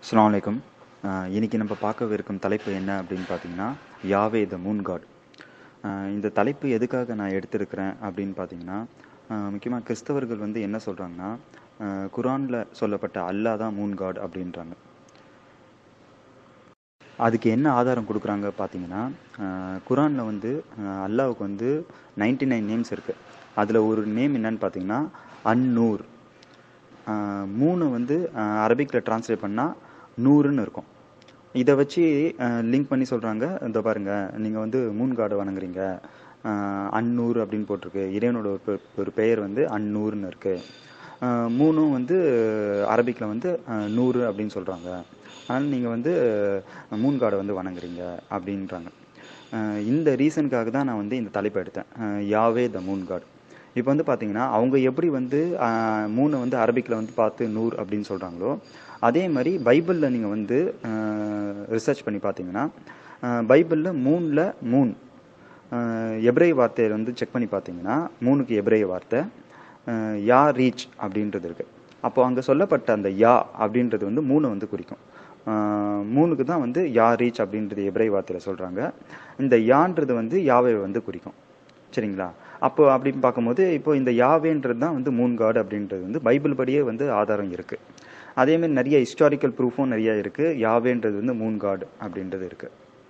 அஸ்ஸலாமு அலைக்கும் அஹ் இன்னைக்கு நம்ம பார்க்கவிருக்கும் தலைப்பு என்ன அப்படின்னு பார்த்தீங்கன்னா யாவே த மூன் காட் இந்த தலைப்பு எதுக்காக நான் எடுத்திருக்கிறேன் அப்படின்னு பார்த்தீங்கன்னா முக்கியமாக கிறிஸ்தவர்கள் வந்து என்ன சொல்கிறாங்கன்னா குரானில் சொல்லப்பட்ட அல்லாஹ் தான் மூன் காட் அப்படின்றாங்க அதுக்கு என்ன ஆதாரம் கொடுக்குறாங்க பார்த்தீங்கன்னா குரானில் வந்து அஹ் அல்லாஹ்வுக்கு வந்து 99 நைன் நேம்ஸ் இருக்குது அதில் ஒரு நேம் என்னன்னு பார்த்தீங்கன்னா அந்நூர் ஆஹ் மூணு வந்து அரபிக்கில் டிரான்ஸ்லேட் பண்ணால் நூறுன்னு இருக்கும் இதை வச்சு லிங்க் பண்ணி சொல்கிறாங்க இந்த பாருங்க நீங்கள் வந்து மூன் காடை வணங்குறீங்க ஆஹ் அந்நூறு அப்படின்னு போட்டிருக்கு இறைவனோட ஒரு பெ- ஒரு பெயர் வந்து அந்நூறுன்னு இருக்குது மூணும் வந்து அரபிக்கில் வந்து ஆஹ் நூறு அப்படின்னு சொல்கிறாங்க அதனால் நீங்கள் வந்து ஆஹ் மூன் காடை வந்து வணங்குறீங்க அப்படின்றாங்க ஆஹ் இந்த ரீசனுக்காக தான் நான் வந்து இந்த தலைப்பை எடுத்தேன் ஆஹ் யாவே த மூன் காட் இப்போ வந்து பார்த்தீங்கன்னா அவங்க எப்படி வந்து ஆஹ், மூணை வந்து அரபிக்கில் வந்து பார்த்து நூர் அப்படின்னு சொல்கிறாங்களோ அதே மாதிரி பைபிளில் நீங்கள் வந்து ரிசர்ச் பண்ணி பார்த்தீங்கன்னா பைபிளில் மூணில் மூன் ஆஹ், எபிரேய வார்த்தையை வந்து செக் பண்ணி பார்த்தீங்கன்னா மூணுக்கு எபிரேய வார்த்தை ஆஹ், யா ரீச் அப்படின்றது இருக்கு அப்போ அங்கே சொல்லப்பட்ட அந்த யா அப்படின்றது வந்து மூணை வந்து குறிக்கும் ஆஹ், மூணுக்கு தான் வந்து யா ரீச் அப்படின்றது எபிரேய வார்த்தையில் சொல்கிறாங்க இந்த யான்றது வந்து யாவை வந்து குறிக்கும் சரிங்களா அப்போ அப்படின்னு பார்க்கும்போது இப்போ இந்த யாவேன்றது தான் வந்து மூன் காட் அப்படின்றது வந்து பைபிள் படியே வந்து ஆதாரம் இருக்கு அதே மாதிரி நிறைய ஹிஸ்டாரிக்கல் ப்ரூஃபும் நிறைய இருக்கு யாவேன்றது வந்து மூன் காட் அப்படின்றது இருக்கு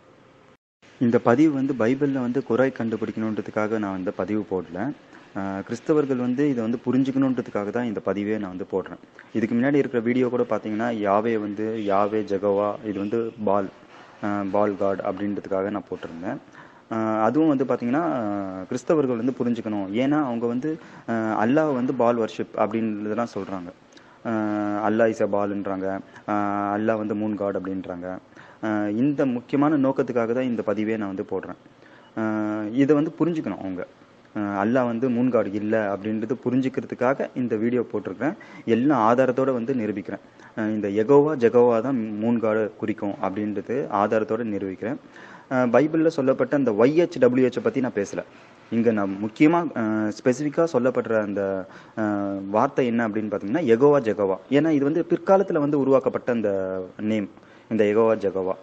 இந்த பதிவு வந்து பைபிளில் வந்து குறை கண்டுபிடிக்கணுன்றதுக்காக நான் வந்து பதிவு போடல ஆஹ் கிறிஸ்தவர்கள் வந்து இதை வந்து புரிஞ்சுக்கணுன்றதுக்காக தான் இந்த பதிவே நான் வந்து போடுறேன் இதுக்கு முன்னாடி இருக்கிற வீடியோ கூட பார்த்தீங்கன்னா யாவே வந்து யாவே ஜெகவா இது வந்து பால் பால் காட் அப்படின்றதுக்காக நான் போட்டிருந்தேன் ஆஹ் அதுவும் வந்து பார்த்தீங்கன்னா ஆஹ் கிறிஸ்தவர்கள் வந்து புரிஞ்சுக்கணும் ஏன்னா அவங்க வந்து ஆஹ் அல்லாஹ் வந்து பால் வர்ஷிப் அப்படின்றதெல்லாம் சொல்கிறாங்க அல்லாஹ் இஸ் அ பால்ன்றாங்க ஆஹ் அல்லாஹ் வந்து மூன் காட் அப்படின்றாங்க ஆஹ் இந்த முக்கியமான நோக்கத்துக்காக தான் இந்த பதிவே நான் வந்து போடுறேன் ஆஹ் இதை வந்து புரிஞ்சுக்கணும் அவங்க ஆஹ் அல்லாஹ் வந்து மூன் காட் இல்லை அப்படின்றது புரிஞ்சுக்கிறதுக்காக இந்த வீடியோ போட்டிருக்கிறேன் எல்லா ஆதாரத்தோட வந்து நிரூபிக்கிறேன் ஆஹ் இந்த எகோவா ஜெகோவா தான் மூன் காடை குறிக்கும் அப்படின்றது ஆதாரத்தோட நிரூபிக்கிறேன் ஆஹ் பைபிள்ல சொல்லப்பட்ட அந்த ஒய்ஹெச் டபிள்யூஹெச் பத்தி நான் பேசல இங்க நான் முக்கியமா ஸ்பெசிஃபிக்கா சொல்லப்படுற அந்த ஆஹ் வார்த்தை என்ன அப்படின்னு பாத்தீங்கன்னா எகோவா ஜெகோவா ஏன்னா இது வந்து பிற்காலத்துல வந்து உருவாக்கப்பட்ட அந்த நேம் இந்த எகோவா ஜெகோவா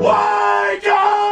Wake up!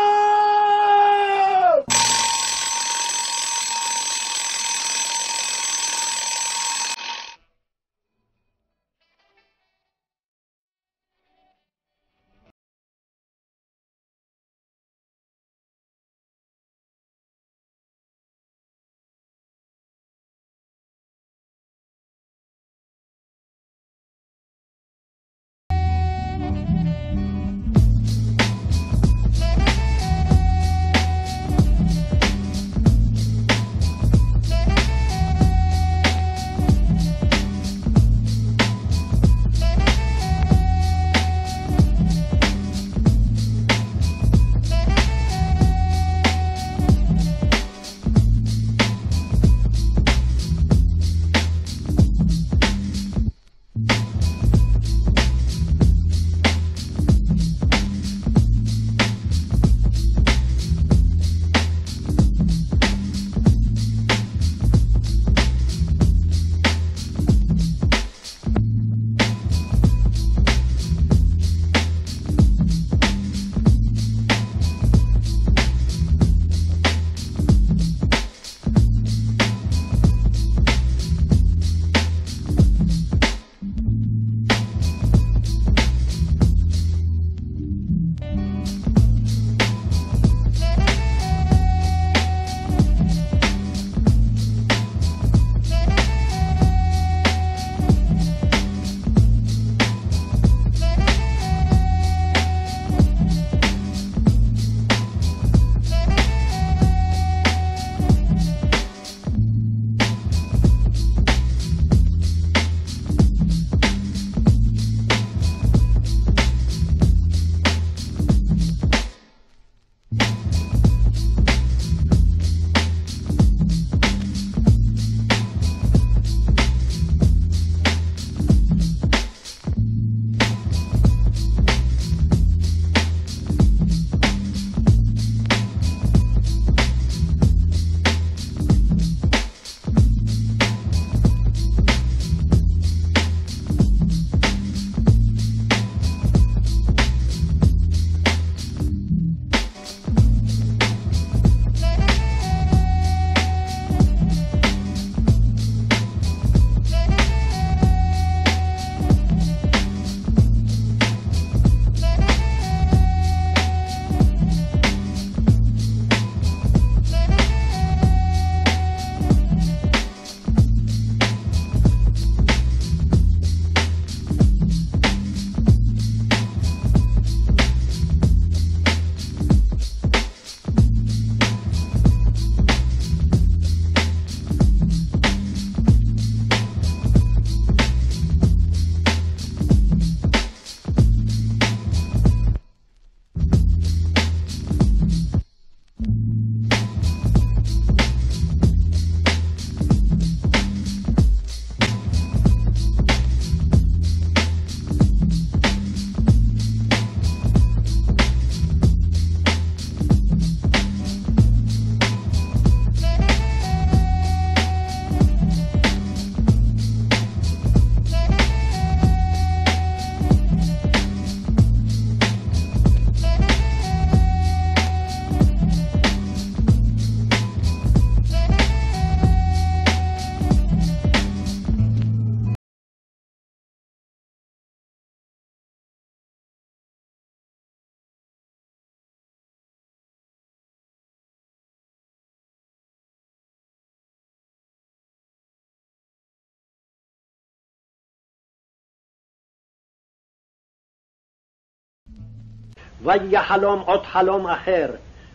ויחלום עוד חלום אחר,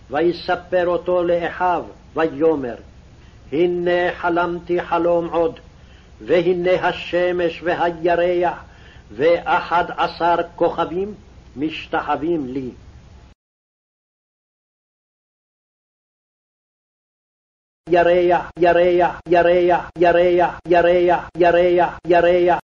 ויספר אותו לאחיו, ויאמר, הנה חלמתי חלום עוד, והנה השמש והירח, ואחד עשר כוכבים משתחווים לי. ירח, ירח, ירח, ירח, ירח, ירח, ירח, ירח,